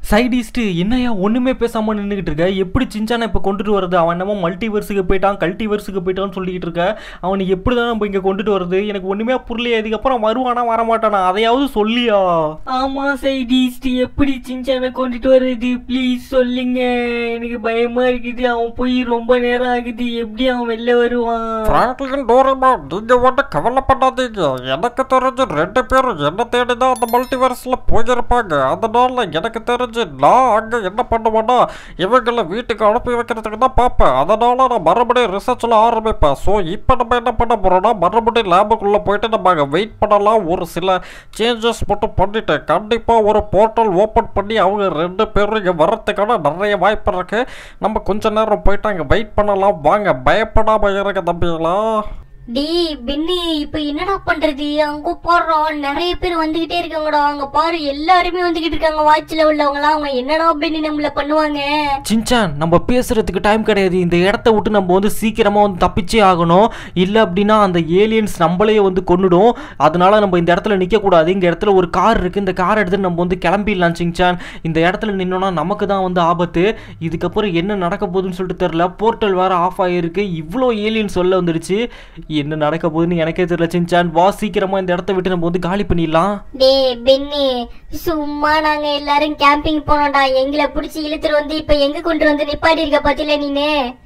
சைடிஸ்ட்டு என்னையா ஒன்றுமே பேசாமல் நின்றுக்கிட்டு இருக்க எப்படி சிஞ்சானை இப்போ கொண்டுட்டு வருது அவன் என்னமோ மல்டிவர்ஸுக்கு போயிட்டான் கல்டிவர்ஸுக்கு போயிட்டான்னு சொல்லிக்கிட்டு இருக்க அவனை எப்படி தான் நம்ம இங்கே கொண்டுட்டு வருது எனக்கு ஒன்றுமே புரியலையே இதுக்கப்புறம் வருவானா வரமாட்டானா அதையாவது சொல்லியா ஆமா சைடிஸ்ட் எப்படி சின்சானை கொண்டுட்டு வர்றது ப்ளீஸ் சொல்லுங்க எனக்கு பயமா இருக்குது அவன் போய் ரொம்ப நேரம் ஆகுது எப்படி அவன் வெளில வருவான் பிராங்க்லின் டோரிமா நீங்க ஒன்றும் கவலைப்படாதீங்க எனக்கு தெரிஞ்சு ரெண்டு பேரும் என்ன தேடி தான் அந்த மல்டிவர்ஸ்ல போயிருப்பாங்க அதனால எனக்கு தெரிஞ்சு நான் அங்க என்ன பண்ணுவேன்னா இவங்களை வீட்டுக்கு அனுப்பி வைக்கிறதுக்கு தான் பார்ப்பேன் அதனால நான் மறுபடியும் ரிசர்ச்ல ஆரம்பிப்பேன் ஸோ இப்போ நம்ம என்ன பண்ண போறோம்னா மறுபடியும் லேபுக்குள்ள போயிட்டு நம்ம அங்கே வெயிட் பண்ணலாம் ஒரு சில சேஞ்சஸ் மட்டும் பண்ணிட்டு கண்டிப்பா ஒரு போர்ட்டல் ஓப்பன் பண்ணி அவங்க ரெண்டு பேரும் இங்கே வர்றதுக்கான நிறைய வாய்ப்பு இருக்கு நம்ம கொஞ்ச நேரம் போயிட்டு அங்கே வெயிட் பண்ணலாம் வாங்க பயப்படாம இருங்க தம்பிகளா டேய் பெண்ணு இப்ப என்னடா பண்றது அங்க போடுறோம் நிறைய பேர் வந்துகிட்டே இருக்காங்கடா அங்க பாரு எல்லாருமே வந்துகிட்டு இருக்காங்க வாட்ச்ல உள்ளவங்கலாம் அவங்க என்னடா பெண்ணு நம்மள பண்ணுவாங்க சின்சான் நம்ம பேசுறதுக்கு டைம் கிடையாது இந்த இடத்த விட்டு நம்ம வந்து சீக்கிரமாக வந்து தப்பிச்சே ஆகணும் இல்லை அப்படின்னா அந்த ஏலியன்ஸ் நம்மளையே வந்து கொன்னுடும் அதனால நம்ம இந்த இடத்துல நிற்கக்கூடாது இந்த இடத்துல ஒரு கார் இருக்குது இந்த கார் எடுத்து நம்ம வந்து கிளம்பிடலாம் சிங்சான் இந்த இடத்துல நின்னோன்னா நமக்கு தான் வந்து ஆபத்து இதுக்கப்புறம் என்ன நடக்க போகுதுன்னு சொல்லிட்டு தெரில போர்ட்டல் வேறு ஆஃப் ஆகிருக்கு இவ்வளோ ஏலியன்ஸ் சொல்ல வந்துருச்சு என்ன நடக்க போகுதுன்னு எனக்கே தெரியல சின்சான் வா சீக்கிரமாக இந்த இடத்த விட்டு நம்ம வந்து காலி பண்ணிடலாம் டேய் பெண்ணு சும்மா நாங்க எல்லாரும் கேம்பிங் போனோம்டா எங்களை பிடிச்சி இழுத்துட்டு வந்து இப்ப எங்க கொண்டு வந்து நிப்பாட்டி இருக்க பத்தில நீனு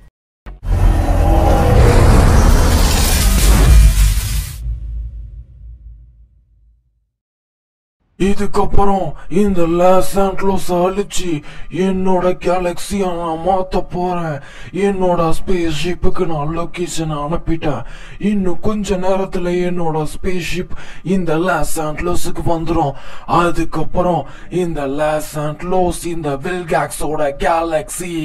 இதுக்கப்புறம் இந்த லாஸ் ஆண்ட்லோஸ் அழிச்சு என்னோட கேலக்சியை நான் மாத்த போறேன் என்னோட ஸ்பேஸ் ஷிப்புக்கு நான் லொகேஷன் அனுப்பிட்டேன் இன்னும் கொஞ்ச நேரத்துல என்னோட ஸ்பேஸ் ஷிப் இந்த லாஸ் ஆண்ட்லோஸுக்கு வந்துடும் அதுக்கப்புறம் இந்த லாஸ் ஆண்ட்லோஸ் இந்த வில்காக்ஸோட கேலக்சி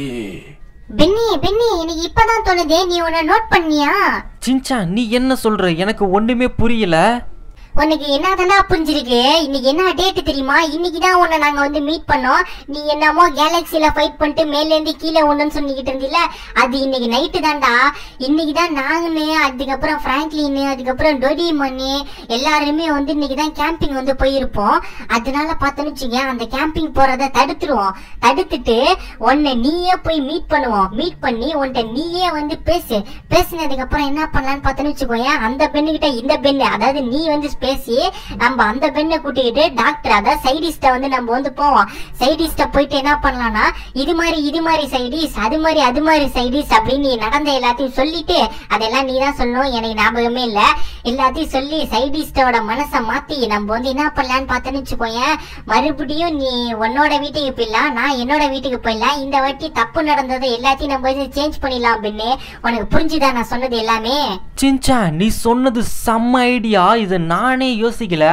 பெண்ணி பெண்ணி எனக்கு இப்பதான் தோணுது நீ உன்னை நோட் பண்ணியா சின்சான் நீ என்ன சொல்கிற எனக்கு ஒன்றுமே புரியல உனக்கு என்னதாண்டா புரிஞ்சிருக்கு இன்னைக்கு என்ன டேட் தெரியுமா இன்னைக்கு தான் உன்னை நாங்க வந்து மீட் பண்ணோம் நீ என்னமோ கேலக்சில ஃபைட் பண்ணிட்டு மேல இருந்து கீழே ஒண்ணுன்னு சொல்லிக்கிட்டு இருந்தில அது இன்னைக்கு நைட்டு தான்டா இன்னைக்கு தான் நாங்கன்னு அதுக்கப்புறம் பிராங்க்லின் அதுக்கப்புறம் டொடிமன்னு எல்லாருமே வந்து இன்னைக்கு தான் கேம்பிங் வந்து போயிருப்போம் அதனால பார்த்தோன்னு வச்சுக்கோங்க அந்த கேம்பிங் போறத தடுத்துருவோம் தடுத்துட்டு உன்னை நீயே போய் மீட் பண்ணுவோம் மீட் பண்ணி உன்கிட்ட நீயே வந்து பேசு பேசினதுக்கு அப்புறம் என்ன பண்ணலாம்னு பார்த்தோன்னு வச்சுக்கோங்க அந்த பெண்ணுகிட்ட இந்த பெண்ணு அதாவது நீ வந்து பேசி நம்ம அந்த பெண்ணை கூட்டிக்கிட்டு டாக்டர் அதாவது சைடிஸ்ட வந்து நம்ம வந்து போவோம் சைடிஸ்ட போயிட்டு என்ன பண்ணலாம்னா இது மாதிரி இது மாதிரி சைடிஸ் அது மாதிரி அது மாதிரி சைடிஸ் அப்படின்னு நீ நடந்த எல்லாத்தையும் சொல்லிட்டு அதெல்லாம் நீ தான் சொல்லணும் எனக்கு ஞாபகமே இல்ல எல்லாத்தையும் சொல்லி சைடிஸ்டோட மனசை மாத்தி நம்ம வந்து என்ன பண்ணலாம்னு பார்த்தோன்னு வச்சுக்கோங்க மறுபடியும் நீ உன்னோட வீட்டுக்கு போயிடலாம் நான் என்னோட வீட்டுக்கு போயிடலாம் இந்த வாட்டி தப்பு நடந்தது எல்லாத்தையும் நம்ம வந்து சேஞ்ச் பண்ணிடலாம் அப்படின்னு உனக்கு புரிஞ்சுதா நான் சொன்னது எல்லாமே சின்சான் நீ சொன்னது செம்ம ஐடியா இதை நானே யோசிக்கல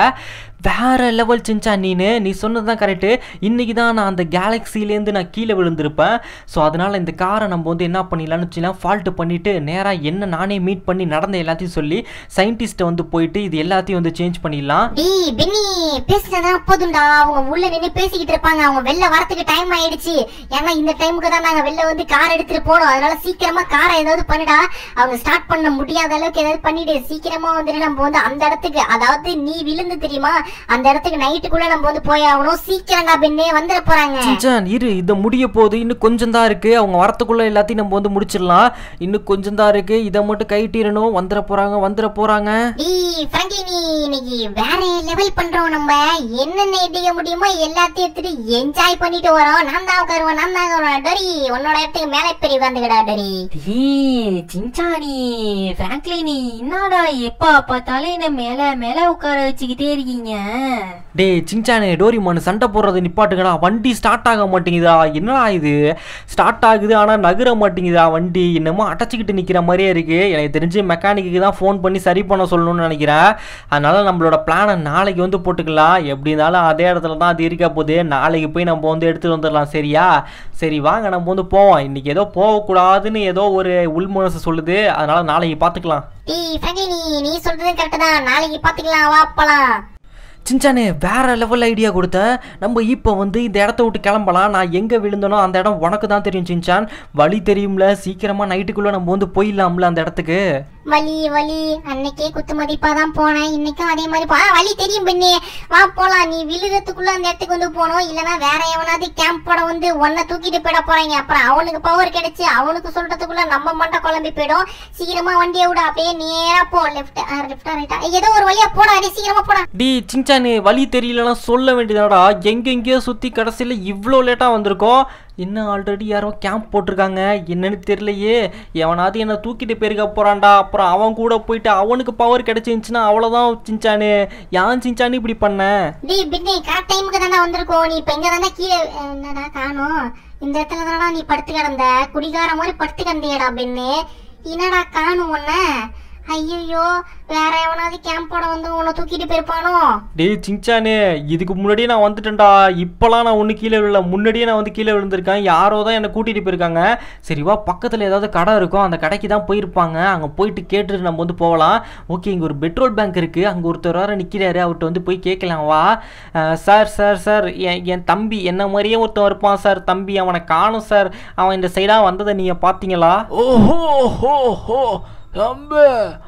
வேற லெவல் சின்சான் நீனு நீ சொன்னது தான் கரெக்டு இன்னைக்கு தான் நான் அந்த கேலக்சிலேருந்து நான் கீழே விழுந்திருப்பேன் ஸோ அதனால் இந்த காரை நம்ம வந்து என்ன பண்ணிடலாம்னு வச்சுக்கலாம் ஃபால்ட்டு பண்ணிவிட்டு நேராக என்ன நானே மீட் பண்ணி நடந்த எல்லாத்தையும் சொல்லி சயின்டிஸ்ட்டை வந்து போயிட்டு இது எல்லாத்தையும் வந்து சேஞ்ச் பண்ணிடலாம் டேய் பென்னி பேசினதான் போதும்டா அவங்க உள்ள நின்னு பேசிக்கிட்டு இருப்பாங்க அவங்க வெளில வரதுக்கு டைம் ஆயிடுச்சு ஏன்னா இந்த டைமுக்கு தான் நாங்க வெளில வந்து கார் எடுத்துட்டு போனோம் அதனால சீக்கிரமா காரை ஏதாவது பண்ணுடா அவங்க ஸ்டார்ட் பண்ண முடியாத அளவுக்கு ஏதாவது பண்ணிடு சீக்கிரமா வந்துட்டு நம்ம வந்து அந்த இடத்துக்கு அதாவது நீ விழுந்து தெரியுமா அந்த இடத்துக்கு நைட்டுக்குள்ள நம்ம வந்து போய் ஆகணும் சீக்கிரம்டா பெண்ணே வந்துட போறாங்க சின்சான் இரு இதை முடிய போகுது இன்னும் கொஞ்சம் தான் இருக்குது அவங்க வரத்துக்குள்ளே எல்லாத்தையும் நம்ம வந்து முடிச்சிடலாம் இன்னும் கொஞ்சம் தான் இருக்குது இதை மட்டும் கைட்டிடணும் வந்துட போகிறாங்க வந்துட போகிறாங்க டேய் ஃப்ராங்க்லி நீ இன்னைக்கு வேற லெவல் பண்றோம் நம்ம என்னென்ன இடிக்க முடியுமோ எல்லாத்தையும் எடுத்துட்டு என்ஜாய் பண்ணிட்டு வரோம் நான் தான் உட்காருவேன் நான் தான் உட்காருவேன் டரி உன்னோட இடத்துக்கு மேலே பெரிய உட்காந்துக்கடா டரி ஏய் சின்சானி ஃப்ராங்க்லினி என்னடா எப்ப பார்த்தாலும் என்ன மேல மேல உட்கார வச்சுக்கிட்டே இருக்கீங்க டேய் சிங்சானு டோரிமான் சண்டை போடுறது நிப்பாட்டுங்கடா வண்டி ஸ்டார்ட் ஆக மாட்டேங்குதா என்னடா இது ஸ்டார்ட் ஆகுது ஆனால் நகர மாட்டேங்குதா வண்டி என்னமோ அடைச்சிக்கிட்டு நிற்கிற மாதிரியே இருக்குது எனக்கு தெரிஞ்சு மெக்கானிக்கு தான் ஃபோன் பண்ணி சரி பண்ண சொல்லணும்னு நினைக்கிறேன் அதனால் நம்மளோட பிளானை நாளைக்கு வந்து போட்டுக்கலாம் எப்படி இருந்தாலும் அதே இடத்துல தான் அது இருக்க போகுது நாளைக்கு போய் நம்ம வந்து எடுத்துகிட்டு வந்துடலாம் சரியா சரி வாங்க நம்ம வந்து போவோம் இன்றைக்கி ஏதோ போகக்கூடாதுன்னு ஏதோ ஒரு உள்மனசு சொல்லுது அதனால் நாளைக்கு பார்த்துக்கலாம் டேய் ஃப்ராங்க்லி நீ நீ சொல்றது கரெக்ட் தான் நாளைக்கு பாத்துக்கலாம் வா போலாம் சின்சானே வேற லெவல் ஐடியா கொடுத்த நம்ம இப்போ வந்து இந்த இடத்த விட்டு கிளம்பலாம் நான் எங்கே விழுந்தனோ அந்த இடம் உனக்கு தான் தெரியும் சின்சான் வழி தெரியும்ல சீக்கிரமாக நைட்டுக்குள்ளே நம்ம வந்து போயிடலாம்ல அந்த இடத்துக்கு வலி வலி அன்னைக்கே குத்து மதிப்பா தான் போனேன் இன்னைக்கும் அதே மாதிரி போ- ஆ, வலி தெரியும் பெண்ணே வா போலாம் நீ விழுகிறதுக்குள்ள அந்த இடத்துக்கு வந்து போகணும் இல்லனா வேற எவனாவது கேம்ப் போட வந்து உன்னை தூக்கிட்டு போயிட போறாங்க அப்புறம் அவனுக்கு பவர் கிடைச்சு அவனுக்கு சொல்றதுக்குள்ள நம்ம மண்டை குழம்பி போயிடும் சீக்கிரமா வண்டியை விட அப்படியே நேரா போ லெஃப்ட் லெஃப்டா ரைட்டா ஏதோ ஒரு வழியா போடா அப்படியே சீக்கிரமா போடா டி சிங்சானு வழி தெரியலனா சொல்ல வேண்டியதாடா எங்கெங்கேயோ சுற்றி கடைசியில் இவ்வளோ லேட்டாக வந்திருக்கோம் இன்னும் ஆல்ரெடி யாரோ கேம்ப் போட்டிருக்காங்க என்னன்னு தெரியலையே எவனாவது என்னை தூக்கிட்டு போயிருக்க போகிறான்டா அப்புறம் அவன் கூட போயிட்டு அவனுக்கு பவர் கிடைச்சிருந்துச்சுன்னா அவ்வளோதான் சிஞ்சானு யான் சிஞ்சானு இப்படி பண்ண டேய் பின்னே கரெக்ட் டைமுக்கு தானே வந்திருக்கோம் நீ இப்ப இங்க தானே கீழே அஹ், என்னடா காணோம் இந்த இடத்துல தானடா நீ படுத்து கிடந்த குடிகார மாதிரி படுத்து கிடந்தியடா பெண்ணு என்னடா காணும் உன்ன ஐயோ வேற எவனாவது கேம்போட வந்து உன்னை தூக்கிட்டு போயிருப்பானோ டேய் சிங்சானு இதுக்கு முன்னாடியே நான் வந்துட்டேன்டா இப்போலாம் நான் ஒன்றும் கீழே விழல முன்னாடியே நான் வந்து கீழே விழுந்திருக்கேன் யாரோ தான் என்னை கூட்டிகிட்டு போயிருக்காங்க சரி வா பக்கத்தில் ஏதாவது கடை இருக்கும் அந்த கடைக்கு தான் போயிருப்பாங்க அங்கே போயிட்டு கேட்டுட்டு நம்ம வந்து போகலாம் ஓகே இங்கே ஒரு பெட்ரோல் பேங்க் இருக்குது அங்கே ஒருத்தர் வேறு நிற்கிறாரு அவர்கிட்ட வந்து போய் கேட்கலாம் வா அஹ், சார் சார் சார் என் என் தம்பி என்ன மாதிரியே ஒருத்தன் இருப்பான் சார் தம்பி அவனை காணும் சார் அவன் இந்த சைடாக வந்ததை நீங்கள் பார்த்தீங்களா ஓஹோ ஹோ ஹோ தம்பி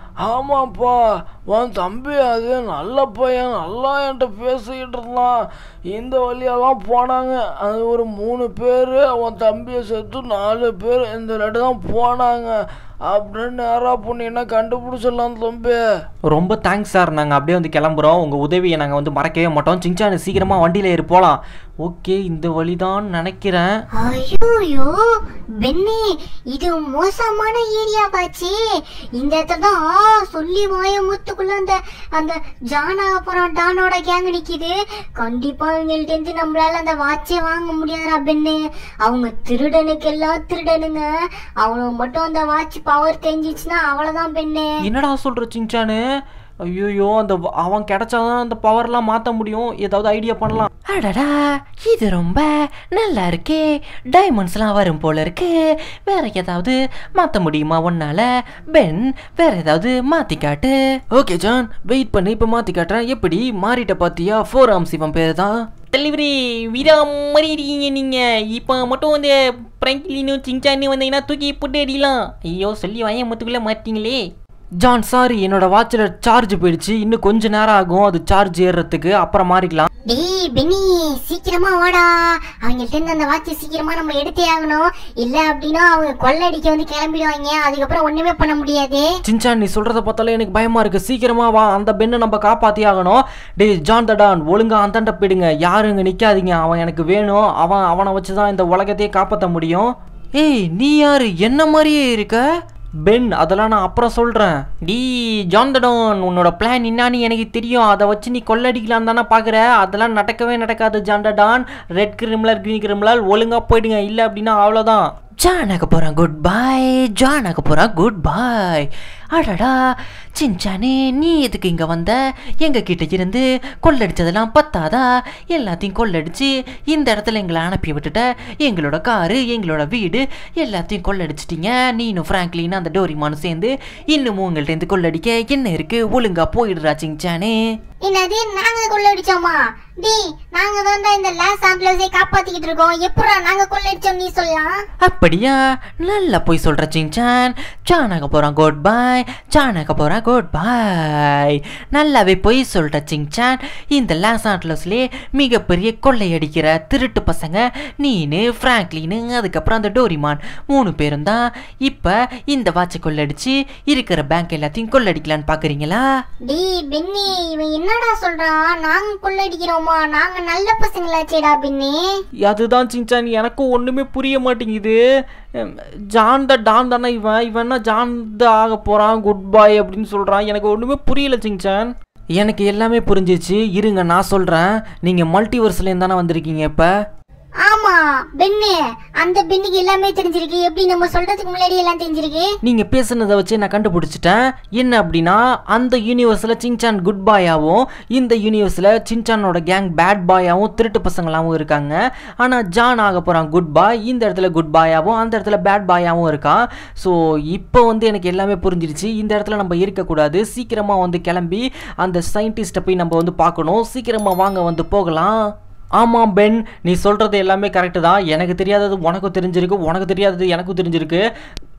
ஆமாப்பா உன் தம்பி அது நல்ல பையன் நல்லா என்கிட்ட பேசிக்கிட்டு இருந்தான் இந்த வழியெல்லாம் போனாங்க அது ஒரு மூணு பேர் அவன் தம்பியை சேர்த்து நாலு பேர் இந்த ரெண்டு தான் போனாங்க அப்படின்னு நேராக போனீங்கன்னா கண்டுபிடிச்சிடலாம் தம்பி ரொம்ப தேங்க்ஸ் சார் நாங்கள் அப்படியே வந்து கிளம்புறோம் உங்கள் உதவியை நாங்கள் வந்து மறக்கவே மாட்டோம் சிங்சானு சீக்கிரமாக வண்டியில் ஏறி போகலாம் ஓகே இந்த வழிதான் நினைக்கிறேன் ஐயோயோ பென்னி இது மோசமான ஏரியா பாச்சு இந்த இடத்துல தான் சொல்லி வாய முத்துக்குள்ள அந்த அந்த ஜானா அப்புறம் டானோட கேங் நிக்குது கண்டிப்பா இவங்கள்ட்ட இருந்து நம்மளால அந்த வாட்சே வாங்க முடியாதுடா பெண்ணு அவங்க திருடனுக்கு எல்லாம் திருடனுங்க அவனுக்கு மட்டும் அந்த வாட்ச் பவர் தெரிஞ்சிச்சுன்னா அவ்வளவுதான் பெண்ணு என்னடா சொல்கிற சிங்சானு ஐயோயோ அந்த வ- அவன் கிடைச்சாதான் அந்த பவர்லாம் மாற்ற முடியும் ஏதாவது ஐடியா பண்ணலாம் அடடா இது ரொம்ப நல்லா இருக்கே டைமண்ட்ஸ்லாம் வரும் போல இருக்கு வேற ஏதாவது மாற்ற முடியுமா உன்னால பென் வேற ஏதாவது மாத்தி காட்டு ஓகே ஜான் வெயிட் பண்ணி இப்போ மாற்றி காட்டுறேன் எப்படி மாறிட்ட பார்த்தியா ஃபோர் ஆம் சிவன் பேர் தான் தலைவரே வீரா மாதிரி இருக்கீங்க நீங்க இப்போ மட்டும் வந்து பிராங்க்லினும் சிங்சானு வந்தீங்கன்னா தூக்கி போட்டு அடிக்கலாம் ஐயோ சொல்லி வாங்க முத்துக்குள்ள மாட்டீங்களே ஜான் சாரி என்னோட வாட்சில் சார்ஜ் போயிடுச்சு இன்னும் கொஞ்ச நேரம் ஆகும் அது சார்ஜ் ஏறுறதுக்கு அப்புறம் மாறிக்கலாம் டேய் பென்னி சீக்கிரமா வாடா அவங்கள்ட்ட இருந்து அந்த வாட்ச் சீக்கிரமா நம்ம எடுத்தே ஆகணும் இல்ல அப்படின்னா அவங்க கொள்ளடிக்க வந்து கிளம்பிடுவாங்க அதுக்கப்புறம் ஒண்ணுமே பண்ண முடியாது சின்சான் நீ சொல்கிறத பார்த்தாலே எனக்கு பயமாக இருக்குது சீக்கிரமா வா அந்த பெண்ணை நம்ம காப்பாற்றி ஆகணும் டேய் ஜான் தடான் ஒழுங்கா அந்தாண்ட போயிடுங்க யாரும் இங்கே நிற்காதீங்க அவன் எனக்கு வேணும் அவன் அவனை வச்சு தான் இந்த உலகத்தையே காப்பாற்ற முடியும் ஏய் நீ யாரு என்ன மாதிரியே இருக்க பென் அதெல்லாம் நான் அப்புறம் சொல்கிறேன் டி ஜான் தடோன் உன்னோட பிளான் என்னான்னு எனக்கு தெரியும் அதை வச்சு நீ கொள்ளடிக்கலாம் தானே பார்க்குற அதெல்லாம் நடக்கவே நடக்காது ஜான்டடான் ரெட் கிரிமினல் க்ரீன் கிரிமினல் ஒழுங்காக போயிடுங்க இல்லை அப்படின்னா அவ்வளோதான் ஜானாக போகிறான் குட் பாய் ஜானாக போகிறான் குட் பாய் அடடா சின்சானே நீ எதுக்கு இங்கே வந்த எங்கள் கிட்ட இருந்து கொள்ளடிச்சதெல்லாம் பத்தாதா எல்லாத்தையும் கொள்ளடிச்சு இந்த இடத்துல எங்களை அனுப்பி விட்டுட்ட எங்களோட காரு எங்களோட வீடு எல்லாத்தையும் கொள்ளடிச்சிட்டீங்க நீனும் ஃப்ராங்க்லின் அந்த டோரிமானும் சேர்ந்து இன்னமும் உங்கள்ட்ட இருந்து கொள்ளடிக்க என்ன இருக்கு ஒழுங்கா போயிடுறா சிங்சானே என்னது நாங்க கொள்ளடிச்சோமா டேய் நாங்க தான் இந்த லாஸ் ஆம்புலன்ஸை காப்பாத்திக்கிட்டு இருக்கோம் எப்படா நாங்க கொள்ளடிச்சோம் நீ சொல்லலாம் அப்படியா நல்லா போய் சொல்ற சிங்சான் சாணாக போகிறான் குட் பாய் சாணாக போகிறான் குட் பாய் நல்லாவே போய் சொல்ற சிங்சான் இந்த லாஸ் ஆண்ட்லஸ்லேயே மிகப்பெரிய கொள்ளையடிக்கிற திருட்டு பசங்க நீனு ஃப்ராங்க்லினு அதுக்கப்புறம் அந்த டோரிமான் மூணு பேரும் தான் இப்போ இந்த வாட்சை கொள்ளடிச்சு இருக்கிற பேங்க் எல்லாத்தையும் கொள்ளடிக்கலான்னு பார்க்குறீங்களா டேய் பென்னி இவன் என்னடா சொல்றான் நாங்க கொள்ளடிக்கிறோமா நாங்க நல்ல பசங்களாச்சேடா பென்னி அதுதான் சின்சான் எனக்கும் ஒன்றுமே புரிய மாட்டேங்குது உம், ஜான் த டான் தானே இவன் இவன் என்ன ஜான் த ஆக போகிறான் குட் பாய் அப்படின்னு சொல்கிறான் எனக்கு ஒன்றுமே புரியல சிங்சான் எனக்கு எல்லாமே புரிஞ்சிச்சு இருங்க நான் சொல்கிறேன் நீங்கள் மல்டிவர்ஸ்லேருந்து தானே வந்திருக்கீங்க இப்போ ஆமா பென்னு அந்த பெண்ணுக்கு எல்லாமே தெரிஞ்சிருக்கு எப்படி நம்ம சொல்றதுக்கு முன்னாடி எல்லாம் தெரிஞ்சிருக்கு நீங்கள் பேசுனதை வச்சு நான் கண்டுபிடிச்சிட்டேன் என்ன அப்படின்னா அந்த யூனிவர்ஸில் சின்சான் குட் பாயாகவும் இந்த யூனிவர்ஸில் சின்சானோட கேங் பேட் பாயாகவும் திருட்டு பசங்களாகவும் இருக்காங்க ஆனால் ஜான் ஆக போகிறான் குட் பாய் இந்த இடத்துல குட் பாயாகவும் அந்த இடத்துல பேட் பாயாகவும் இருக்கான் ஸோ இப்போ வந்து எனக்கு எல்லாமே புரிஞ்சிருச்சு இந்த இடத்துல நம்ம இருக்கக்கூடாது சீக்கிரமாக வந்து கிளம்பி அந்த சயின்டிஸ்ட்டை போய் நம்ம வந்து பார்க்கணும் சீக்கிரமாக வாங்க வந்து போகலாம் ஆமாம் பென் நீ சொல்கிறது எல்லாமே கரெக்டு தான் எனக்கு தெரியாதது உனக்கும் தெரிஞ்சிருக்கு உனக்கு தெரியாதது எனக்கும் தெரிஞ்சிருக்கு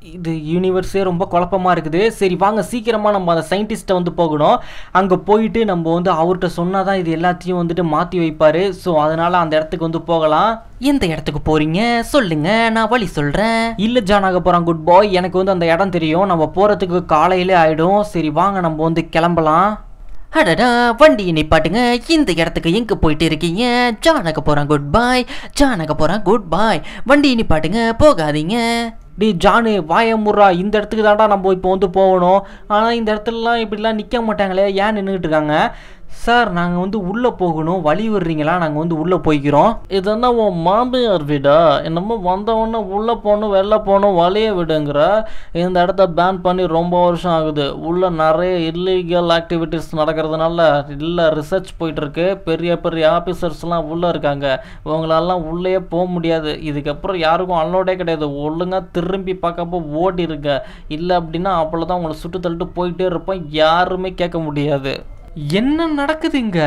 இது யூனிவர்ஸே ரொம்ப குழப்பமா இருக்குது சரி வாங்க சீக்கிரமாக நம்ம அந்த சயின்டிஸ்ட்டை வந்து போகணும் அங்கே போயிட்டு நம்ம வந்து அவர்கிட்ட சொன்னால் தான் இது எல்லாத்தையும் வந்துட்டு மாற்றி வைப்பார் ஸோ அதனால் அந்த இடத்துக்கு வந்து போகலாம் எந்த இடத்துக்கு போறீங்க சொல்லுங்க நான் வழி சொல்றேன் இல்லை ஜானாக போகிறான் குட் பாய் எனக்கு வந்து அந்த இடம் தெரியும் நம்ம போகிறதுக்கு காலையிலே ஆகிடும் சரி வாங்க நம்ம வந்து கிளம்பலாம் அடடா வண்டியை நிப்பாட்டுங்க இந்த இடத்துக்கு எங்க போயிட்டு இருக்கீங்க ஜானக போறேன் குட் பாய் ஜானக போறேன் குட் பாய் வண்டியை நிப்பாட்டுங்க போகாதீங்க டே ஜானு வாயமுறா இந்த இடத்துக்கு தான்டா நம்ம இப்போ வந்து போகணும் ஆனால் இந்த இடத்துலலாம் இப்படிலாம் நிற்க மாட்டாங்களே ஏன் நின்றுட்டு இருக்காங்க சார் நாங்கள் வந்து உள்ளே போகணும் வழி விடுறீங்களா நாங்கள் வந்து உள்ளே போய்க்கிறோம் இதென்ன உன் மாமியார் வீடா என்னமோ வந்தவொடனே உள்ளே போகணும் வெளில போகணும் வழிய விடுங்கிற இந்த இடத்த பேன் பண்ணி ரொம்ப வருஷம் ஆகுது உள்ள நிறைய இல்லீகல் ஆக்டிவிட்டீஸ் நடக்கிறதுனால இல்லை ரிசர்ச் போயிட்டுருக்கு பெரிய பெரிய ஆஃபீஸர்ஸ்லாம் உள்ளே இருக்காங்க இவங்களெல்லாம் உள்ளே போக முடியாது இதுக்கப்புறம் யாருக்கும் அலோடே கிடையாது ஒழுங்காக திரும்பி பார்க்கப்போ ஓடி இருங்க இல்லை அப்படின்னா அவ்வளோதான் உங்களை சுட்டு தள்ளிட்டு போயிட்டே இருப்போம் யாருமே கேட்க முடியாது என்ன நடக்குது இங்கே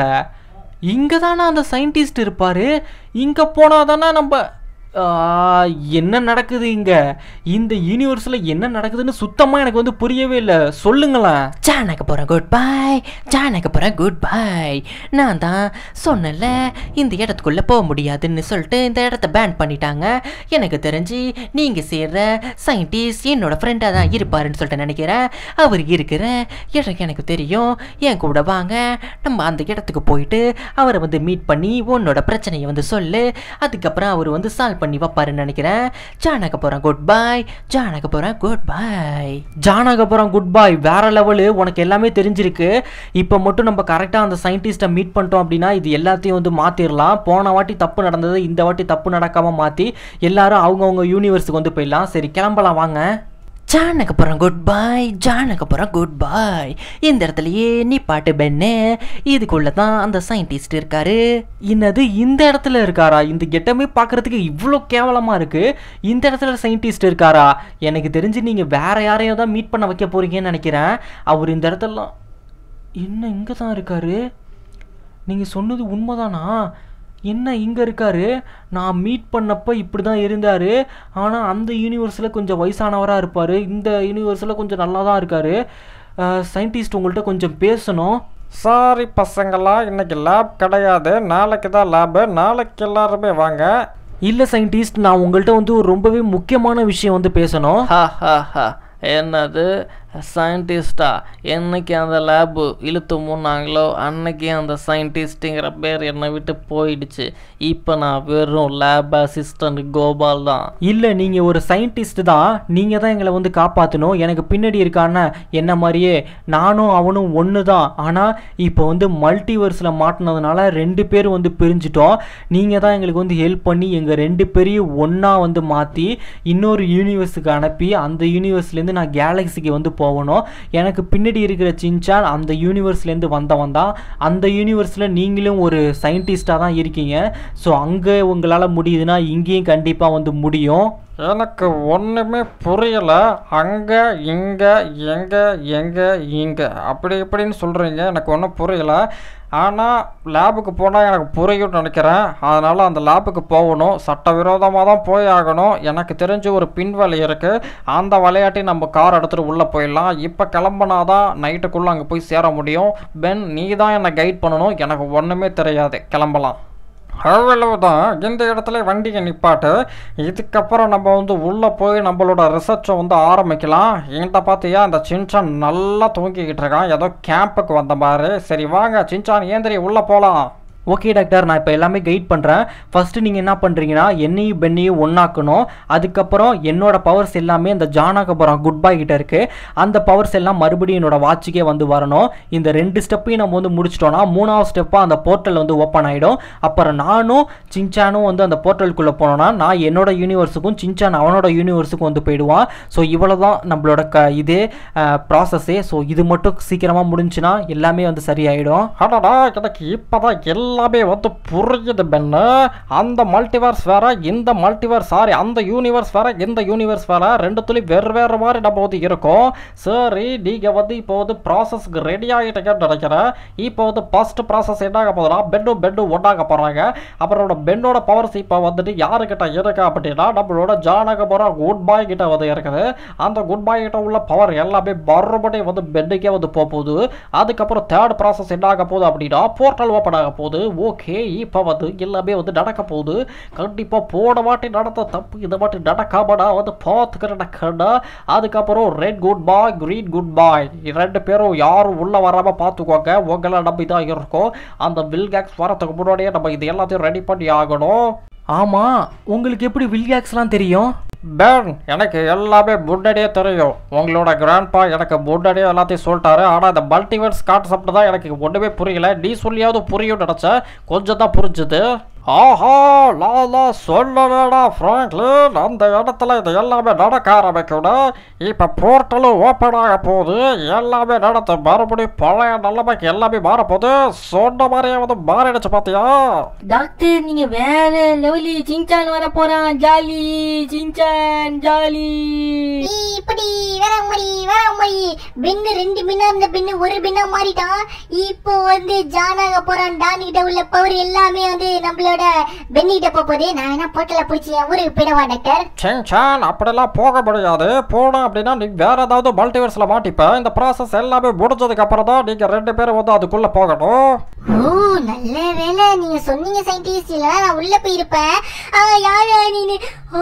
இங்கே தானே அந்த சயின்டிஸ்ட் இருப்பார் இங்கே போனால் தானே நம்ம ஆ, என்ன நடக்குது இங்கே இந்த யூனிவர்ஸில் என்ன நடக்குதுன்னு சுத்தமாக எனக்கு வந்து புரியவே இல்லை சொல்லுங்களேன் ஜானக போறேன் குட் பாய் ஜானக போறேன் குட் பாய் நான் தான் சொன்னல இந்த இடத்துக்குள்ள போக முடியாதுன்னு சொல்லிட்டு இந்த இடத்த பேன் பண்ணிட்டாங்க எனக்கு தெரிஞ்சு நீங்க சேர்ற சயின்டிஸ்ட் என்னோட ஃப்ரெண்டாக தான் இருப்பாருன்னு சொல்லிட்டு நினைக்கிறேன் அவர் இருக்கிற இடம் எனக்கு தெரியும் என் கூட வாங்க நம்ம அந்த இடத்துக்கு போயிட்டு அவரை வந்து மீட் பண்ணி உன்னோட பிரச்சனையை வந்து சொல்லு அதுக்கப்புறம் அவர் வந்து சால்வ் பண்ணி வைப்பாருன்னு நினைக்கிறேன் ஜானக போறேன் குட் பாய் ஜானக போறேன் குட் பாய் ஜானகபுரம் குட் பாய் வேற லெவலு உனக்கு எல்லாமே தெரிஞ்சிருக்கு இப்போ மட்டும் நம்ம கரெக்டாக அந்த சயின்டிஸ்ட்டை மீட் பண்ணிட்டோம் அப்படின்னா இது எல்லாத்தையும் வந்து மாற்றிடலாம் போன வாட்டி தப்பு நடந்தது இந்த வாட்டி தப்பு நடக்காமல் மாற்றி எல்லாரும் அவங்கவுங்க யூனிவர்ஸுக்கு வந்து போயிடலாம் சரி கிளம்பலாம் வாங்க ஜானக போகிறேன் குட் பாய் ஜானக போகிறேன் குட் பாய் இந்த இடத்துலயே நீ பாட்டு பெண்ணே இதுக்குள்ள தான் அந்த சயின்டிஸ்ட் இருக்காரு என்னது இந்த இடத்துல இருக்காரா இந்த கெட்டமே பார்க்கறதுக்கு இவ்வளோ கேவலமாக இருக்கு இந்த இடத்துல சயின்டிஸ்ட் இருக்காரா எனக்கு தெரிஞ்சு நீங்கள் வேற யாரையோ தான் மீட் பண்ண வைக்க போறீங்கன்னு நினைக்கிறேன் அவர் இந்த இடத்துலலாம் என்ன இங்கே தான் இருக்காரு நீங்கள் சொன்னது உண்மைதானா என்ன இங்கே இருக்காரு நான் மீட் பண்ணப்போ இப்படி தான் இருந்தார் ஆனால் அந்த யூனிவர்ஸில் கொஞ்சம் வயசானவராக இருப்பார் இந்த யூனிவர்ஸில் கொஞ்சம் நல்லா தான் இருக்கார் சயின்டிஸ்ட் உங்கள்கிட்ட கொஞ்சம் பேசணும் சாரி பசங்களா இன்னைக்கு லேப் கிடையாது நாளைக்கு தான் லேபு நாளைக்கு எல்லாருமே வாங்க இல்லை சயின்டிஸ்ட் நான் உங்கள்கிட்ட வந்து ஒரு ரொம்பவே முக்கியமான விஷயம் வந்து பேசணும் ஹா ஹா ஹா என்னது சயின்டிஸ்டா என்னைக்கு அந்த லேபு இழுத்து மூணாங்களோ அன்னைக்கு அந்த சயின்டிஸ்ட்டுங்கிற பேர் என்னை விட்டு போயிடுச்சு இப்போ நான் வெறும் லேப் அசிஸ்டன்ட் கோபால் தான் இல்லை நீங்கள் ஒரு சயின்டிஸ்ட் தான் நீங்கள் தான் எங்களை வந்து காப்பாற்றணும் எனக்கு பின்னாடி இருக்கான என்ன மாதிரியே நானும் அவனும் ஒன்று தான் ஆனால் இப்போ வந்து மல்டிவர்ஸில் மாட்டினதுனால ரெண்டு பேரும் வந்து பிரிஞ்சிட்டோம் நீங்கள் தான் எங்களுக்கு வந்து ஹெல்ப் பண்ணி எங்கள் ரெண்டு பேரையும் ஒன்றா வந்து மாற்றி இன்னொரு யூனிவர்ஸுக்கு அனுப்பி அந்த யூனிவர்ஸ்லேருந்து நான் கேலக்ஸிக்கு வந்து போகணும் எனக்கு பின்னாடி இருக்கிற சின்சான் அந்த யூனிவர்ஸ்லேருந்து வந்தவன் தான் அந்த யூனிவர்ஸில் நீங்களும் ஒரு சயின்டிஸ்டாக தான் இருக்கீங்க ஸோ அங்கே உங்களால் முடியுதுன்னா இங்கேயும் கண்டிப்பாக வந்து முடியும் எனக்கு ஒன்றுமே புரியல அங்கே இங்கே எங்கே எங்கே இங்கே அப்படி இப்படின்னு சொல்கிறீங்க எனக்கு ஒன்றும் புரியல ஆனால் லேபுக்கு போனால் எனக்கு புரியும்னு நினைக்கிறேன் அதனால் அந்த லேபுக்கு போகணும் சட்டவிரோதமாக தான் போய் ஆகணும் எனக்கு தெரிஞ்ச ஒரு பின்வழி இருக்குது அந்த விளையாட்டி நம்ம கார் எடுத்துகிட்டு உள்ளே போயிடலாம் இப்போ கிளம்புனா தான் நைட்டுக்குள்ளே அங்கே போய் சேர முடியும் பென் நீ தான் என்னை கைட் பண்ணணும் எனக்கு ஒன்றுமே தெரியாது கிளம்பலாம் அவ்வளவுதான் இந்த இடத்துல வண்டியை நிப்பாட்டு இதுக்கப்புறம் நம்ம வந்து உள்ளே போய் நம்மளோட ரிசர்ச்சை வந்து ஆரம்பிக்கலாம் என்கிட்ட பார்த்தியா இந்த சின்சான் நல்லா தூங்கிக்கிட்டு இருக்கான் ஏதோ கேம்புக்கு வந்த மாதிரி சரி வாங்க சின்சான் ஏந்திரி உள்ளே போகலாம் ஓகே டாக்டர் நான் இப்போ எல்லாமே கைட் பண்ணுறேன் ஃபஸ்ட்டு நீங்கள் என்ன பண்ணுறீங்கன்னா என்னையும் பெண்ணையும் ஒன்றாக்கணும் அதுக்கப்புறம் என்னோட பவர்ஸ் எல்லாமே இந்த ஜானாகபுரம் குட் பாய் கிட்ட இருக்குது அந்த பவர்ஸ் எல்லாம் மறுபடியும் என்னோட வாட்சுக்கே வந்து வரணும் இந்த ரெண்டு ஸ்டெப்பையும் நம்ம வந்து முடிச்சிட்டோன்னா மூணாவது ஸ்டெப்பாக அந்த போர்ட்டல் வந்து ஓப்பன் ஆகிடும் அப்புறம் நானும் சின்சானும் வந்து அந்த போர்ட்டலுக்குள்ளே போனோன்னா நான் என்னோட யூனிவர்ஸுக்கும் சின்சான் அவனோட யூனிவர்ஸுக்கும் வந்து போயிடுவான் ஸோ இவ்வளோ தான் நம்மளோட க இதே ப்ராசஸ்ஸே ஸோ இது மட்டும் சீக்கிரமாக முடிஞ்சுன்னா எல்லாமே வந்து சரியாயிடும் அடடா எனக்கு இப்போதான் எல்லாமே வந்து புரியுது பெண்ணு அந்த மல்டிவர்ஸ் வேற இந்த மல்டிவர்ஸ் சாரி அந்த யூனிவர்ஸ் வேற இந்த யூனிவர்ஸ் வேற ரெண்டுத்துலையும் வேறு வேறு மாதிரி நம்ம வந்து இருக்கோம் சரி நீங்கள் வந்து இப்போ வந்து ப்ராசஸ்க்கு ரெடி ஆகிட்டீங்கன்னு நினைக்கிறேன் இப்போ வந்து ஃபர்ஸ்ட் ப்ராசஸ் என்ன ஆக போகுதுன்னா பெட்டும் பெட்டும் ஒன்றாக போகிறாங்க அப்புறம் பெண்டோட பவர்ஸ் இப்போ வந்துட்டு யாருக்கிட்ட இருக்கு அப்படின்னா நம்மளோட ஜானாக போகிற குட் பாய் கிட்ட வந்து இருக்குது அந்த குட் பாய் கிட்ட உள்ள பவர் எல்லாமே மறுபடியும் வந்து பெட்டுக்கே வந்து போக போகுது அதுக்கப்புறம் தேர்ட் ப்ராசஸ் என்ன ஆக போகுது அப்படின்னா போர்ட்டல் ஓப்பன் ஆக போகுது ஓகே இப்போ வந்து எல்லாமே வந்து நடக்க போகுது கண்டிப்பாக போன வாட்டி நடந்த தப்பு இந்த வாட்டி நடக்காமடா வந்து பார்த்துக்கிறேன் கடா அதுக்கப்புறம் red goodbye green goodbye ரெண்டு பேரும் யாரும் உள்ளே வராமல் பார்த்துக்கோங்க உங்களை நம்பி தான் இருக்கோம் அந்த வில்கேக்ஸ் வரதுக்கு முன்னாடியே நம்ம இது எல்லாத்தையும் ரெடி பண்ணி ஆகணும் ஆமாம் உங்களுக்கு எப்படி வில்கேக்ஸ்லாம் தெரியும் பேன் எனக்கு எல்லாமே முன்னாடியே தெரியும் உங்களோட கிராண்ட்பா எனக்கு முன்னாடியே எல்லாத்தையும் சொல்லிட்டாரு ஆனால் இந்த மல்டிவர்ஸ் கான்செப்ட் தான் எனக்கு ஒன்றுமே புரியல நீ சொல்லியாவது புரியும் நினச்சேன் கொஞ்சம் தான் புரிஞ்சுது ஆஹா லாலா சொல்ல வேணாம் ஃப்ராங்க்லின் அந்த இடத்துல இது எல்லாமே நடக்க ஆரம்பிக்கணும் இப்போ போர்ட்டலும் ஓப்பன் ஆக போகுது எல்லாமே நடத்து மறுபடியும் பழைய நிலைமைக்கு எல்லாமே மாறப்போகுது சொன்ன மாதிரியே வந்து மாறிடுச்சு பார்த்தியா டாக்டர் நீங்க வேற லெவலி சிங்சான் வர போறான் ஜாலி சிங்சான் ஜாலி நீ இப்படி வேற மாதிரி வேற மாதிரி பென்னு ரெண்டு பின்னா இருந்த பென்னு ஒரு பின்னா மாறிட்டான் இப்போ வந்து ஜானாக போறான் டானி கிட்ட உள்ள பவர் எல்லாமே வந்து நம்மளோட பென்னி கிட்ட போக போகுது நான் என்ன போட்டல பிடிச்சி என் ஊருக்கு போயிடவா டாக்டர் சேங் சான் அப்படிலாம் போக முடியாது போனோம் அப்படின்னா நீ வேற ஏதாவது மல்டிவர்ஸில் மாட்டிப்ப இந்த ப்ராசஸ் எல்லாமே முடிஞ்சதுக்கு அப்புறம் தான் நீங்கள் ரெண்டு பேரும் வந்து அதுக்குள்ளே போகணும் ஓ நல்ல வேலை நீங்க சொன்னீங்க சயின்டிஸ்ட் இல்ல நான் உள்ள போயிருப்பேன் ஆ, யாரு நீனு ஓ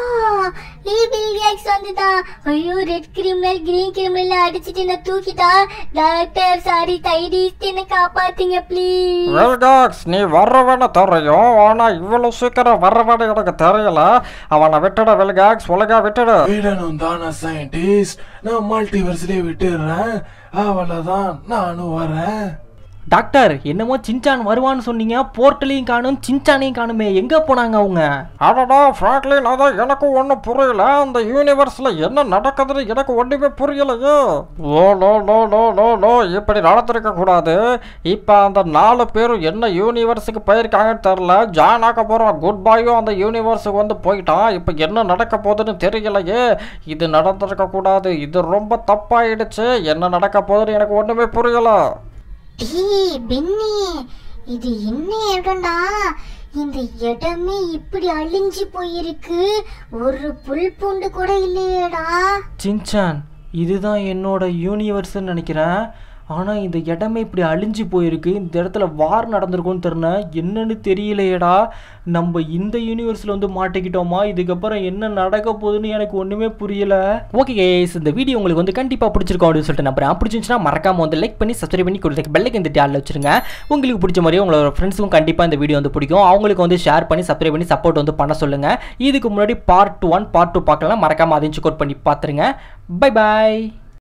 ஈபில் கேக்ஸ் வந்துட்டான் ஐயோ ரெட் கிரிமினல் கிரீன் கிரிமினல் அடிச்சிட்டு என்ன தூக்கிட்டான் டாக்டர் சாரி தைடிஸ்ட் என்ன காப்பாத்துங்க ப்ளீஸ் வெல்காக்ஸ் நீ வர்றவன தெரியும் ஆனால் இவ்வளோ சீக்கிரம் வர்றவன எனக்கு தெரியல அவனை விட்டுட வெல்காக்ஸ் ஒழுங்கா விட்டுடு விடணும் தானே சயின்டிஸ்ட் நான் மல்டிவர்ஸ்லேயே விட்டுடுறேன் அவ்வளோதான் நானும் வரேன் டாக்டர் என்னமோ சின்சான் வருவான்னு சொன்னீங்க போர்ட்டலையும் காணும் சின்சானையும் காணுமே எங்கே போனாங்க அவங்க அடடா ஃப்ராங்க்லின் அதான் எனக்கும் ஒன்றும் புரியல அந்த யூனிவர்ஸில் என்ன நடக்குதுன்னு எனக்கு ஒன்றுமே புரியலையே oh no no no no no இப்படி நடந்திருக்க கூடாது இப்போ அந்த நாலு பேரும் என்ன யூனிவர்ஸுக்கு போயிருக்காங்கன்னு தெரில ஜாயின் ஆக போகிறோம் குட் பாயும் அந்த யூனிவர்ஸுக்கு வந்து போயிட்டான் இப்போ என்ன நடக்க போகுதுன்னு தெரியலையே இது நடந்திருக்க கூடாது இது ரொம்ப தப்பாயிடுச்சு என்ன நடக்க போகுதுன்னு எனக்கு ஒன்றுமே புரியலை டேய் பென்னி இது என்ன இடம்டா இந்த இடமே இப்படி அழிஞ்சு போயிருக்கு ஒரு புல் பூண்டு கூட இல்லையேடா சின்சான் இதுதான் என்னோட யூனிவர்ஸ்ன்னு நினைக்கிறேன் ஆனால் இந்த இடமே இப்படி அழிஞ்சு போயிருக்கு இந்த இடத்துல வார் நடந்திருக்கும்னு தெரியல என்னன்னு தெரியலையேடா நம்ம இந்த யூனிவர்ஸில் வந்து மாட்டிக்கிட்டோமா இதுக்கப்புறம் என்ன நடக்க போகுதுன்னு எனக்கு ஒன்றுமே புரியல ஓகே கேஸ் இந்த வீடியோ உங்களுக்கு வந்து கண்டிப்பாக பிடிச்சிருக்கும் அப்படின்னு சொல்லிட்டு நம்புறேன் பிடிச்சிருந்துச்சுன்னா மறக்காம வந்து லைக் பண்ணி சப்ஸ்கிரைப் பண்ணி கொடுத்து பெல்லைக்கு இந்த ஆளில் வச்சிருங்க உங்களுக்கு பிடிச்ச மாதிரியே உங்களோட ஃப்ரெண்ட்ஸுக்கும் கண்டிப்பாக இந்த வீடியோ வந்து பிடிக்கும் அவங்களுக்கு வந்து ஷேர் பண்ணி சப்ஸ்கிரைப் பண்ணி சப்போர்ட் வந்து பண்ண சொல்லுங்கள் இதுக்கு முன்னாடி பார்ட் ஒன் பார்ட் டூ பார்க்கலாம் மறக்காம அதையும் செக் அவுட் பண்ணி பார்த்துருங்க பை பாய்